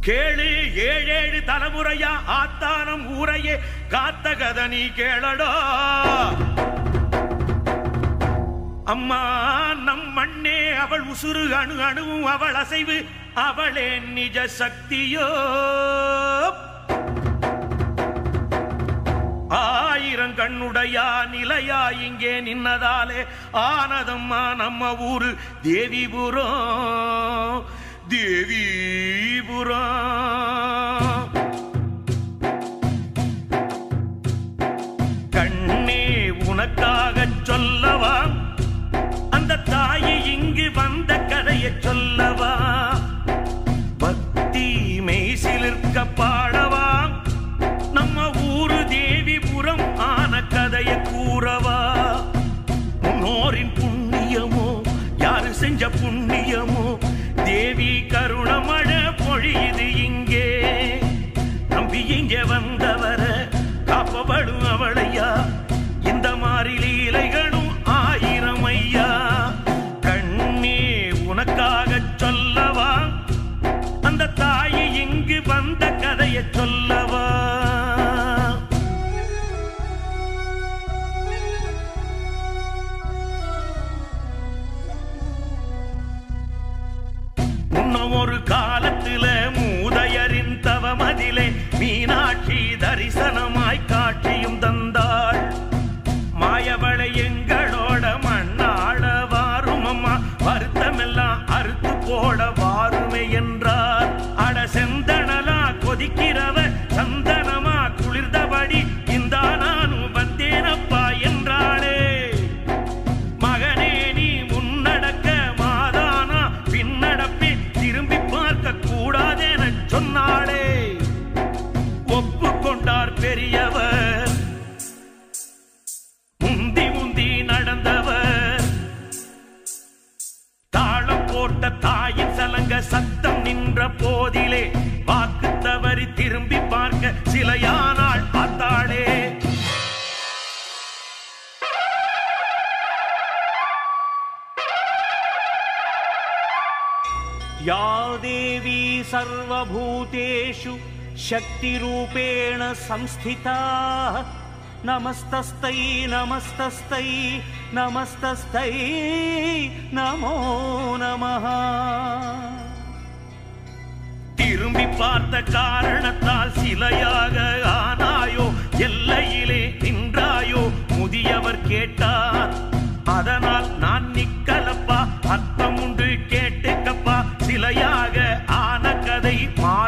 கேளு ஏழேழு தலைமுறையா ஆத்தானம் ஊரையே காத்த கதை நீ கேளடா அம்மா நம் மண்ணே அவள் உசுறு அணு அணுவும் அவள் அசைவு அவளே நிஜ சக்தியோ ஆயிரம் கண்ணுடையா நிலையா இங்கே நின்னதாலே ஆனதம்மா நம்ம ஊரு தேவிபுரம் தேவிபுரம் கண்ணே உனக்காக சொல்லவா அந்த தாயை இங்கு வந்த கதையை சொல்லவா பக்தி மெய்சிலிருக்க பாடவா நம்ம ஊரு தேவிபுரம் ஆன கதையை கூறவா முன்னோரின் புண்ணியமோ யாரு செஞ்ச புண்ணியமோ தேவி கருணமழை பொழியுது இங்கே நம்பி இங்கே வந்தவர காப்பப்படும் அவளையா இந்த மாதிரி லீலைகளும் ஆயிரம் ஐயா கண்ணே உனக்காக சொல்லவா அந்த தாயை இங்கு வந்த கதையை சொல்லவா முன்னம் ஒரு காலத்துல மூதையரின் தவமதிலே மீனாட்சி தரிசனமாய் காட்சியும் தந்தாள் மாயவளை எங்களோட மண்ணாள வாரும் அம்மா வருத்தமெல்லாம் அறுத்து போட வாருமே என்றார் அட செந்தனலா கொதிக்கிறவ சந்தனமா குளிர்ந்தபடி இந்தா நானும் வந்தேனப்பா என்றாளே மகனே நீ முன்னடக்க மாதானா பின்னடப்பே திரும்பி பார்க்க கூடாதென சொன்னாளே ஒப்புக்கொண்டார் பெரியவர் முந்தி முந்தி நடந்தவர் தாளம் போட்ட தாயின் சலங்க சத்தம் நின்ற போதிலே வாக்கு தவறி திரும்பி பார்க்க சிலையானாள் பார்த்தாளே या देवी सर्वभूतेषु शक्तिरूपेण संस्थिता नमस्तस्तै नमस्तस्तै नमस्तस्तै नमो नमः திரும்பி பார்த்த காரணத்தால் சிலையாக ஆனாயோ எல்லையிலே நின்றாயோ முதியவர் கேட்டார் அதனால் நான் நிக்கலப்பா அர்த்தம் உண்டு கேட்டுக்கப்பா சிலையாக ஆன கதை மா